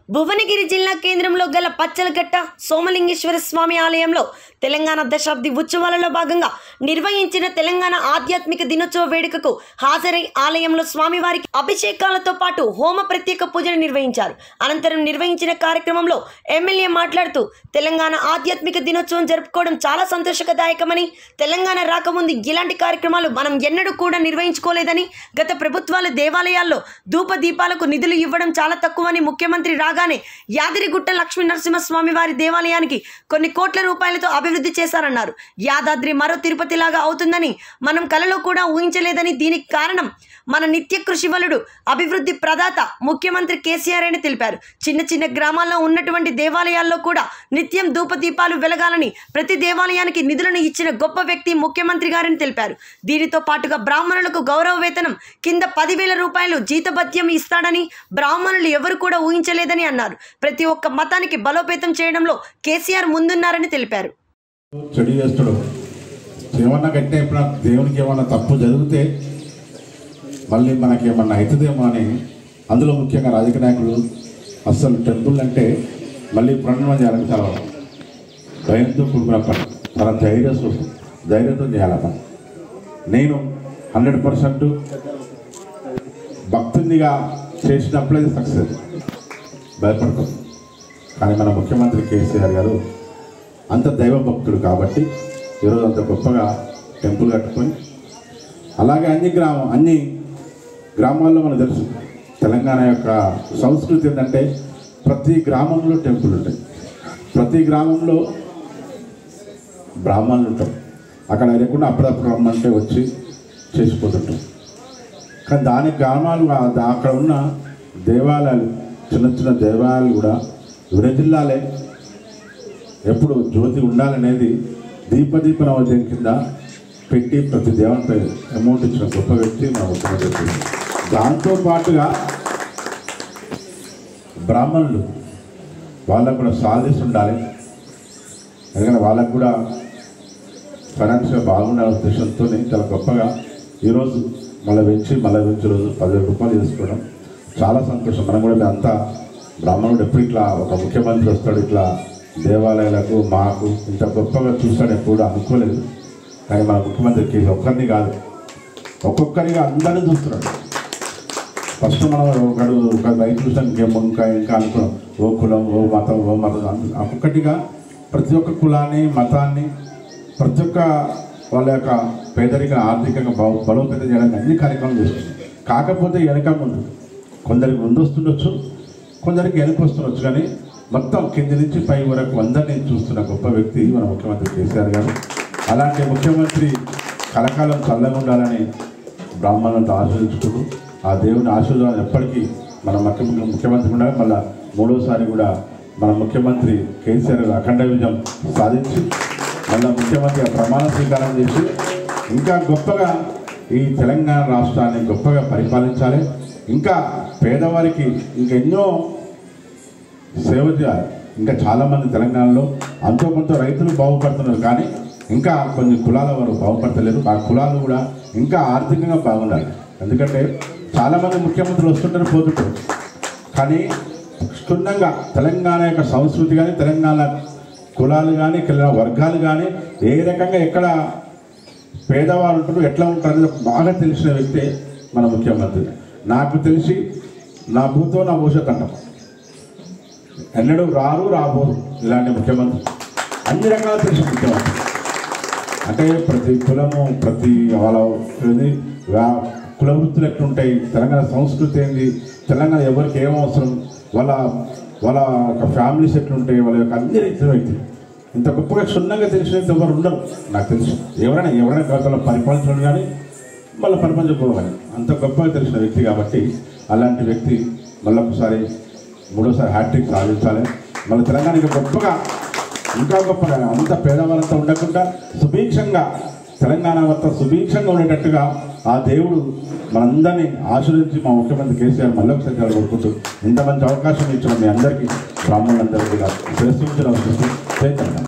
భువనగిరి జిల్లా కేంద్రంలో గల పచ్చలగట్ట సోమలింగేశ్వర స్వామి ఆలయంలో తెలంగాణ దశాబ్ది ఉత్సవాలలో భాగంగా నిర్వహించిన తెలంగాణ ఆధ్యాత్మిక దినోత్సవ వేడుకకు హాజరై ఆలయంలో స్వామివారికి అభిషేకాలతో పాటు హోమ ప్రత్యేక పూజలు నిర్వహించారు అనంతరం నిర్వహించిన కార్యక్రమంలో ఎమ్మెల్యే మాట్లాడుతూ తెలంగాణ ఆధ్యాత్మిక దినోత్సవం జరుపుకోవడం చాలా సంతోషకదాయకమని తెలంగాణ రాకముందు ఇలాంటి కార్యక్రమాలు మనం ఎన్నడూ కూడా నిర్వహించుకోలేదని గత ప్రభుత్వాలు దేవాలయాల్లో ధూప దీపాలకు నిధులు ఇవ్వడం చాలా తక్కువని ముఖ్యమంత్రి రాగానే యాదిరిగుట్ట లక్ష్మీ నరసింహస్వామి వారి దేవాలయానికి కొన్ని కోట్ల రూపాయలతో అభివృద్ధి చేశారన్నారు యాదాద్రి మరో తిరుపతి లాగా అవుతుందని మనం కలలో కూడా ఊహించలేదని దీనికి కారణం మన నిత్య కృషి వలుడు అభివృద్ధి ప్రదాత ముఖ్యమంత్రి కేసీఆర్ అని తెలిపారు చిన్న చిన్న గ్రామాల్లో ఉన్నటువంటి దేవాలయాల్లో కూడా నిత్యం ధూపదీపాలు వెలగాలని ప్రతి దేవాలయానికి నిధులను ఇచ్చిన గొప్ప వ్యక్తి ముఖ్యమంత్రి గారని తెలిపారు దీనితో పాటుగా బ్రాహ్మణులకు గౌరవ వేతనం కింద పదివేల రూపాయలు జీతభత్యం ఇస్తాడని బ్రాహ్మణులు ఎవరు కూడా ఊహించలేదని అన్నారు ప్రతి ఒక్క మతానికి బలోపేతం చేయడంలో కేసీఆర్ ముందున్నారని తెలిపారు చెడు చేస్తాడు ఏమన్నా కట్టే ఎప్పుడన్నా దేవునికి ఏమన్నా తప్పు జరిగితే మళ్ళీ మనకి ఏమన్నా అవుతుందేమో అని అందులో ముఖ్యంగా రాజకీయ నాయకులు అస్సలు టెంపుల్ అంటే మళ్ళీ పునర్నిర్మాణం చేయాలని చాలా భయంతో కూడుకున్న పని చాలా ధైర్య ధైర్యంతో చేయాలి పని నేను హండ్రెడ్ పర్సెంట్ భక్తునిగా చేసినప్పుడే సక్సెస్ భయపడతాం కానీ మన ముఖ్యమంత్రి కేసీఆర్ గారు అంత దైవ భక్తుడు కాబట్టి ఈరోజు అంత గొప్పగా టెంపుల్ కట్టుకొని అలాగే అన్ని గ్రామం అన్ని గ్రామాల్లో మనకు తెలుసు తెలంగాణ యొక్క సంస్కృతి ఏంటంటే ప్రతి గ్రామంలో టెంపుల్ ఉంటాయి ప్రతి గ్రామంలో బ్రాహ్మణులు ఉంటాం అక్కడ లేకుండా అప్పుడప్పుడు రమ్మంటే వచ్చి చేసిపోతుంటాం కానీ దాని గ్రామాలు ఆ- దా- అక్కడ ఉన్న దేవాలయాలు చిన్న చిన్న దేవాలయాలు కూడా విరజిల్లాలే ఎప్పుడు జ్యోతి ఉండాలనేది దీపదీప నవోదయం కింద పెట్టి ప్రతి దేవునిపై అమౌంట్ ఇచ్చిన గొప్ప వ్యక్తి మన ముఖ్యమంత్రి దాంతో పాటుగా బ్రాహ్మణులు వాళ్ళకు కూడా సాలరీస్ ఉండాలి ఎందుకంటే వాళ్ళకు కూడా ఫైనాన్షియల్ బాగుండాలనే ఉద్దేశంతో చాలా గొప్పగా ఈరోజు మళ్ళీ పెంచి మళ్ళీ పెంచి రోజు పదివేల రూపాయలు చేసుకోవడం చాలా సంతోషం మనం కూడా మేము అంతా బ్రాహ్మణుడు ఎప్పుడు ఇట్లా ఒక ముఖ్యమంత్రి వస్తాడు ఇట్లా దేవాలయాలకు మాకు ఇంత గొప్పగా చూస్తాడు ఎప్పుడు అనుకోలేదు కానీ మన ముఖ్యమంత్రికి ఒక్కరిని కాదు ఒక్కొక్కరిగా అందరినీ చూస్తున్నాడు ఫస్ట్ మనం ఒకడు ఒక రైతు చూసాం ఇంకేమో ఇంకా ఇంకా అనుకున్నాం ఓ కులం ఓ మతం ఓ మతం అందు- ఒక్కొక్కటిగా ప్రతి ఒక్క కులాన్ని మతాన్ని ప్రతి ఒక్క వాళ్ళ యొక్క పేదరిక ఆర్థికంగా బలో బలోపేతం చేయడానికి అన్ని కార్యక్రమాలు చేస్తున్నాం కాకపోతే వెనక ముందు కొందరికి ముందు వస్తుండొచ్చు కొందరికి వెనక వస్తుండొచ్చు కానీ మొత్తం కింది నుంచి పై వరకు అందరినీ చూస్తున్న గొప్ప వ్యక్తి మన ముఖ్యమంత్రి కేసీఆర్ గారు అలాంటి ముఖ్యమంత్రి కలకాలం చల్లగా ఉండాలని బ్రాహ్మణులతో ఆశీర్వదించుకుంటూ ఆ దేవుని ఆశీర్వాదం ఎప్పటికీ మన ముఖ్య ముఖ్యమంత్రి ఉండాలి మళ్ళా మూడోసారి కూడా మన ముఖ్యమంత్రి కేసీఆర్ గారు అఖండ విజయం సాధించి మళ్ళా ముఖ్యమంత్రిగా ప్రమాణ స్వీకారం చేసి ఇంకా గొప్పగా ఈ తెలంగాణ రాష్ట్రాన్ని గొప్పగా పరిపాలించాలి ఇంకా పేదవారికి ఇంకా ఎన్నో సేవ చేయాలి ఇంకా చాలామంది తెలంగాణలో అంతో కొంత రైతులు బాగుపడుతున్నారు కానీ ఇంకా కొన్ని కులాల వారు బాగుపడతలేరు ఆ కులాలు కూడా ఇంకా ఆర్థికంగా బాగుండాలి ఎందుకంటే చాలామంది ముఖ్యమంత్రులు వస్తుంటారు పోతుంటారు కానీ క్షుణ్ణంగా తెలంగాణ యొక్క సంస్కృతి కానీ తెలంగాణ కులాలు కానీ తెలంగాణ వర్గాలు కానీ ఏ రకంగా ఎక్కడ పేదవాళ్ళు ఉంటారు ఎట్లా ఉంటారు అనేది బాగా తెలిసిన వ్యక్తే మన ముఖ్యమంత్రి నాకు తెలిసి నా భూతో నా భవిష్యత్ అంటాం ఎన్నడూ రారు రాబోరు ఇలాంటి ముఖ్యమంత్రి అన్ని రకాల తెలిసిన ముఖ్యమంత్రి అంటే ప్రతి కులము ప్రతి వాళ్ళ ఇది వ్యా- కుల వృత్తులు ఎట్లుంటాయి తెలంగాణ సంస్కృతి ఏంది తెలంగాణ ఎవరికి ఏం అవసరం వాళ్ళ వాళ్ళ యొక్క ఫ్యామిలీస్ ఎట్లుంటాయి వాళ్ళ యొక్క అన్ని రీతిలో వ్యక్తి ఇంత గొప్పగా క్షుణ్ణంగా తెలిసిన ఎవరు ఉండరు నాకు తెలుసు ఎవరైనా ఎవరైనా గతంలో పరిపాలించడం కానీ వాళ్ళ పరిపాలించకపోవడం కానీ అంత గొప్పగా తెలిసిన వ్యక్తి కాబట్టి అలాంటి వ్యక్తి మళ్ళొకసారి మూడోసారి హ్యాట్రిక్ సాధించాలి మళ్ళీ తెలంగాణ ఇంకా గొప్పగా ఇంకా గొప్పగా అంత పేదవాళ్ళంతా ఉండకుండా సుభిక్షంగా తెలంగాణ మొత్తం సుభిక్షంగా ఉండేటట్టుగా ఆ దేవుడు మనందరినీ ఆశీర్వదించి మా ముఖ్యమంత్రి కేసీఆర్ మళ్ళొకసారి కోరుకుంటూ ఇంత మంచి అవకాశం ఇచ్చిన మీ అందరికీ బ్రాహ్మణులందరికీ కూడా శ్రేష్ఠించిన అవసరం